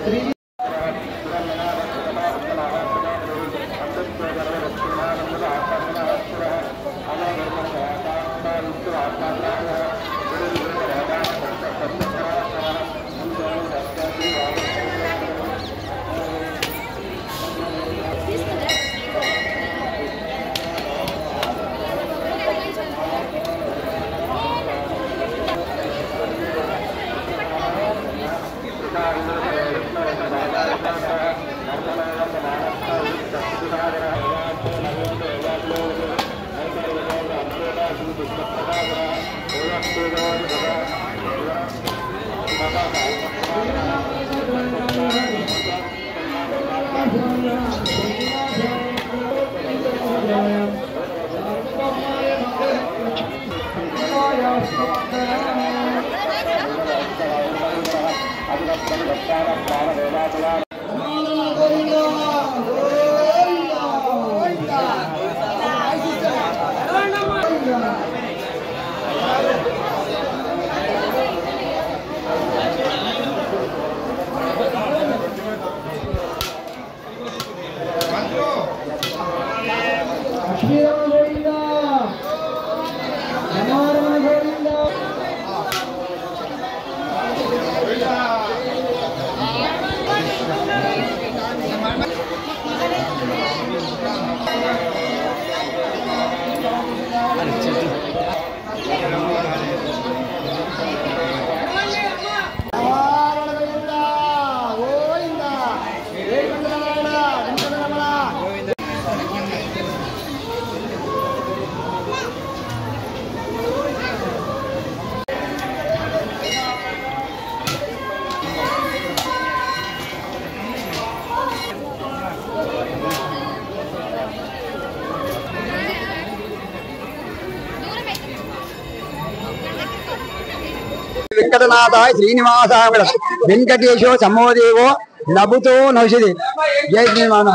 వెంకటనాథాయ శ్రీనివాసాయ వెంకటేశో సమోదేవో నభుతో నౌషధి జై శ్రీమాన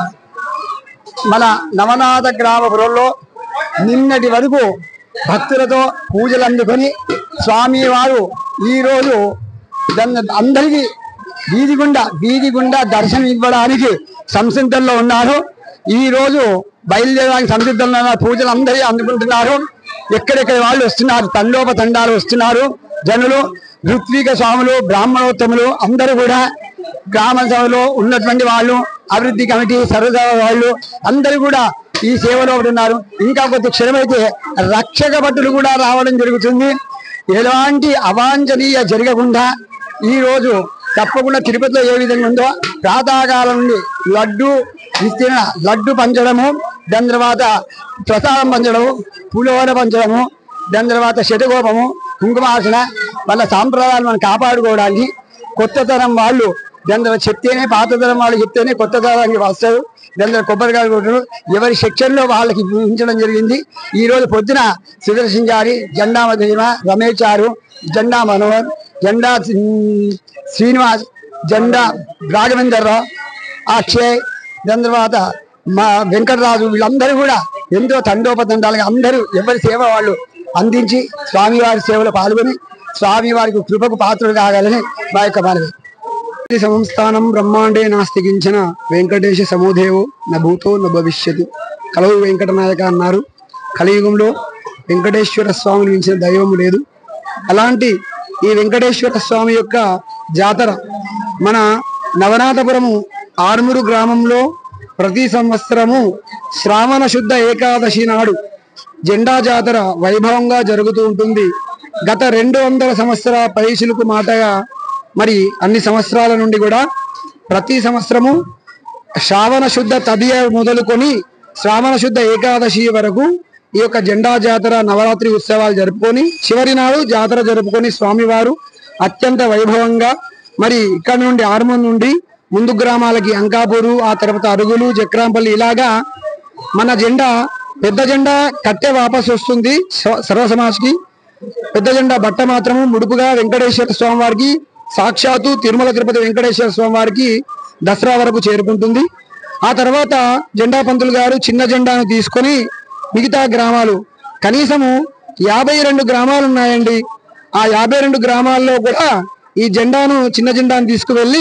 మన నవనాథ గ్రామపురంలో నిన్నటి వరకు భక్తులతో పూజలు అందుకొని స్వామి వారు ఈరోజు దాన్ని అందరికీ వీధి గుండా వీధి గుండా దర్శనం ఇవ్వడానికి సంసిద్ధంలో ఉన్నారు ఈ రోజు బయలుదేరడానికి సంసిద్ధంలో ఉన్న పూజలు అందరూ అందుకుంటున్నారు ఎక్కడెక్కడ వాళ్ళు వస్తున్నారు తండోపతండాలు వస్తున్నారు జనులు ఋత్విక స్వాములు బ్రాహ్మణోత్తములు అందరూ కూడా గ్రామ సభలో ఉన్నటువంటి వాళ్ళు అభివృద్ధి కమిటీ సర్వసభ వాళ్ళు అందరూ కూడా ఈ సేవలో ఒకటి ఉన్నారు ఇంకా కొద్ది క్షణమైతే రక్షక భటులు కూడా రావడం జరుగుతుంది ఎలాంటి అవాంఛనీయ జరగకుండా ఈ రోజు తప్పకుండా తిరుపతిలో ఏ విధంగా ఉందో ప్రాతకాలం నుండి లడ్డు విస్తీర్ణ లడ్డు పంచడము దాని తర్వాత ప్రసాదం పంచడము పులిహోర పంచడము దాని తర్వాత శతగోపము కుంకుమార్చన వాళ్ళ సాంప్రదాయాలు మనం కాపాడుకోవడానికి కొత్త తరం వాళ్ళు దాని తర్వాత చెప్తేనే పాత తరం వాళ్ళు చెప్తేనే కొత్త తరానికి వస్తారు దాని తర్వాత కొబ్బరికాయలు కొట్టడం ఎవరి సెక్షన్లో వాళ్ళకి ఉంచడం జరిగింది ఈ రోజు పొద్దున సుదర్శన్ గారి జెండా మధ్యమ రమేష్ చారు జెండా మనోహర్ జెండా శ్రీ- శ్రీనివాస్ జెండా రాఘవేంద్రరావు అక్షయ్ దాని తర్వాత మా వెంకటరాజు వీళ్ళందరూ కూడా ఎంతో తండోపతండాలుగా అందరూ ఎవరి సేవ వాళ్ళు అందించి స్వామివారి సేవలో పాల్గొని స్వామివారికి కృపకు పాత్రలు కాగాలని మా యొక్క మనవి ఈ సంస్థానం బ్రహ్మాండే నాస్తికించిన వెంకటేశ సమోదేవో న భూతో న భవిష్యత్ కలవు వెంకటనాయక అన్నారు కలియుగంలో వెంకటేశ్వర స్వామిని మించిన దైవం లేదు అలాంటి ఈ వెంకటేశ్వర స్వామి యొక్క జాతర మన నవనాథపురము ఆర్మూరు గ్రామంలో ప్రతి సంవత్సరము శ్రావణ శుద్ధ ఏకాదశి నాడు జెండా జాతర వైభవంగా జరుగుతూ ఉంటుంది గత రెండు వందల సంవత్సరాల పైచిలుకు మాటగా మరి అన్ని సంవత్సరాల నుండి కూడా ప్రతి సంవత్సరము శ్రావణ శుద్ధ తదియ మొదలుకొని శ్రావణ శుద్ధ ఏకాదశి వరకు ఈ యొక్క జెండా జాతర నవరాత్రి ఉత్సవాలు జరుపుకొని చివరి నాడు జాతర జరుపుకొని స్వామివారు అత్యంత వైభవంగా మరి ఇక్కడ నుండి ఆరుమూరు నుండి ముందు గ్రామాలకి అంకాపూరు ఆ తర్వాత అరుగులు చక్రాంపల్లి ఇలాగా మన జెండా పెద్ద జెండా కట్టె వాపస్ వస్తుంది స- సర్వ సమాజ్కి పెద్ద జెండా బట్ట మాత్రము ముడుపుగా వెంకటేశ్వర స్వామి వారికి సాక్షాత్తు తిరుమల తిరుపతి వెంకటేశ్వర స్వామి వారికి దసరా వరకు చేరుకుంటుంది ఆ తర్వాత జెండా పంతులు గారు చిన్న జెండాను తీసుకొని మిగతా గ్రామాలు కనీసము యాభై రెండు గ్రామాలు ఉన్నాయండి ఆ యాభై రెండు గ్రామాల్లో కూడా ఈ జెండాను చిన్న జెండాను తీసుకువెళ్ళి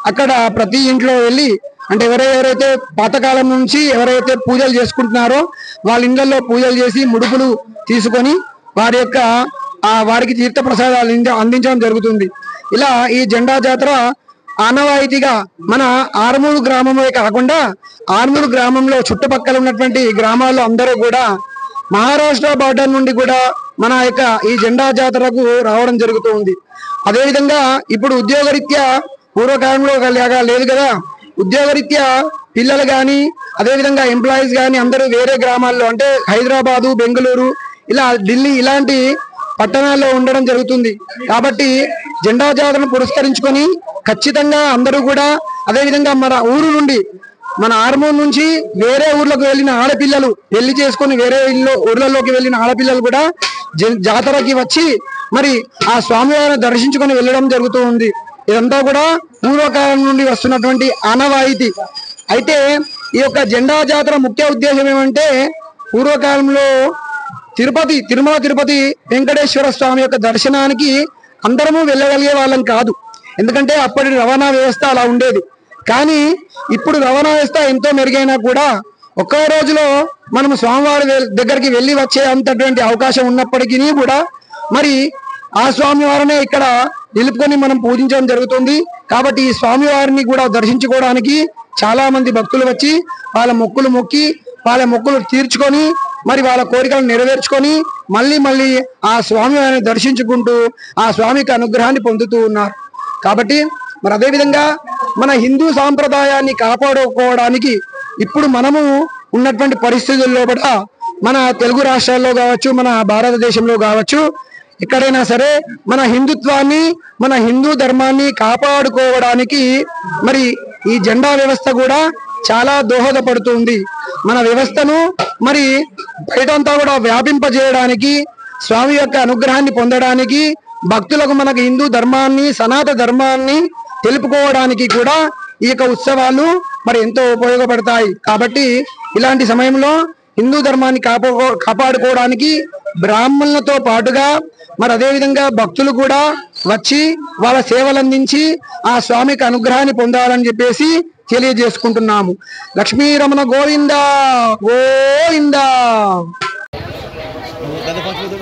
అక్కడ ప్రతి ఇంట్లో వెళ్ళి అంటే ఎవరెవరైతే పాతకాలం నుంచి ఎవరైతే పూజలు చేసుకుంటున్నారో వాళ్ళ ఇళ్లలో పూజలు చేసి ముడుపులు తీసుకొని వారి యొక్క ఆ వారికి తీర్థ ప్రసాదాలు అంది- అందించడం జరుగుతుంది ఇలా ఈ జెండా జాతర ఆనవాయితీగా మన ఆర్మూరు గ్రామమే కాకుండా ఆర్మూరు గ్రామంలో చుట్టుపక్కల ఉన్నటువంటి గ్రామాల్లో అందరూ కూడా మహారాష్ట్ర బార్డర్ నుండి కూడా మన యొక్క ఈ జెండా జాతరకు రావడం జరుగుతూ ఉంది అదేవిధంగా ఇప్పుడు ఉద్యోగరీత్యా పూర్వకాలంలో లాగా లేదు కదా ఉద్యోగరీత్యా పిల్లలు కానీ అదేవిధంగా ఎంప్లాయీస్ కానీ అందరూ వేరే గ్రామాల్లో అంటే హైదరాబాదు బెంగళూరు ఇలా ఢిల్లీ ఇలాంటి పట్టణాల్లో ఉండడం జరుగుతుంది కాబట్టి జెండా జాతరను పురస్కరించుకొని ఖచ్చితంగా అందరూ కూడా అదేవిధంగా మన ఊరు నుండి మన ఆర్మూర్ నుంచి వేరే ఊర్లకు వెళ్ళిన ఆడపిల్లలు పెళ్లి చేసుకొని వేరే ఇల్లు ఊర్లలోకి వెళ్ళిన ఆడపిల్లలు కూడా జ- జాతరకి వచ్చి మరి ఆ స్వామివారిని దర్శించుకొని వెళ్ళడం జరుగుతూ ఉంది ఇదంతా కూడా పూర్వకాలం నుండి వస్తున్నటువంటి ఆనవాయితీ అయితే ఈ యొక్క జెండా జాతర ముఖ్య ఉద్దేశం ఏమంటే పూర్వకాలంలో తిరుపతి తిరుమల తిరుపతి వెంకటేశ్వర స్వామి యొక్క దర్శనానికి అందరము వెళ్ళగలిగే వాళ్ళం కాదు ఎందుకంటే అప్పటి రవాణా వ్యవస్థ అలా ఉండేది కానీ ఇప్పుడు రవాణా వ్యవస్థ ఎంతో మెరుగైనా కూడా ఒక్క రోజులో మనం స్వామివారి వె- దగ్గరికి వెళ్ళి వచ్చే అంతటువంటి అవకాశం ఉన్నప్పటికీ కూడా మరి ఆ స్వామివారినే ఇక్కడ నిలుపుకొని మనం పూజించడం జరుగుతుంది కాబట్టి ఈ స్వామివారిని కూడా దర్శించుకోవడానికి చాలా మంది భక్తులు వచ్చి వాళ్ళ మొక్కులు మొక్కి వాళ్ళ మొక్కులు తీర్చుకొని మరి వాళ్ళ కోరికలను నెరవేర్చుకొని మళ్ళీ మళ్ళీ ఆ స్వామివారిని దర్శించుకుంటూ ఆ స్వామికి అనుగ్రహాన్ని పొందుతూ ఉన్నారు కాబట్టి మరి అదేవిధంగా మన హిందూ సాంప్రదాయాన్ని కాపాడుకోవడానికి ఇప్పుడు మనము ఉన్నటువంటి పరిస్థితుల్లో కూడా మన తెలుగు రాష్ట్రాల్లో కావచ్చు మన భారతదేశంలో కావచ్చు ఎక్కడైనా సరే మన హిందుత్వాన్ని మన హిందూ ధర్మాన్ని కాపాడుకోవడానికి మరి ఈ జెండా వ్యవస్థ కూడా చాలా దోహదపడుతుంది మన వ్యవస్థను మరి బయటంతా కూడా వ్యాపింపజేయడానికి స్వామి యొక్క అనుగ్రహాన్ని పొందడానికి భక్తులకు మనకు హిందూ ధర్మాన్ని సనాతన ధర్మాన్ని తెలుపుకోవడానికి కూడా ఈ యొక్క ఉత్సవాలు మరి ఎంతో ఉపయోగపడతాయి కాబట్టి ఇలాంటి సమయంలో హిందూ ధర్మాన్ని కాపాడుకో కాపాడుకోవడానికి బ్రాహ్మణులతో పాటుగా మరి అదేవిధంగా భక్తులు కూడా వచ్చి వాళ్ళ సేవలు అందించి ఆ స్వామికి అనుగ్రహాన్ని పొందాలని చెప్పేసి తెలియజేసుకుంటున్నాము లక్ష్మీ రమణ గోవింద గోవింద గత పంచులు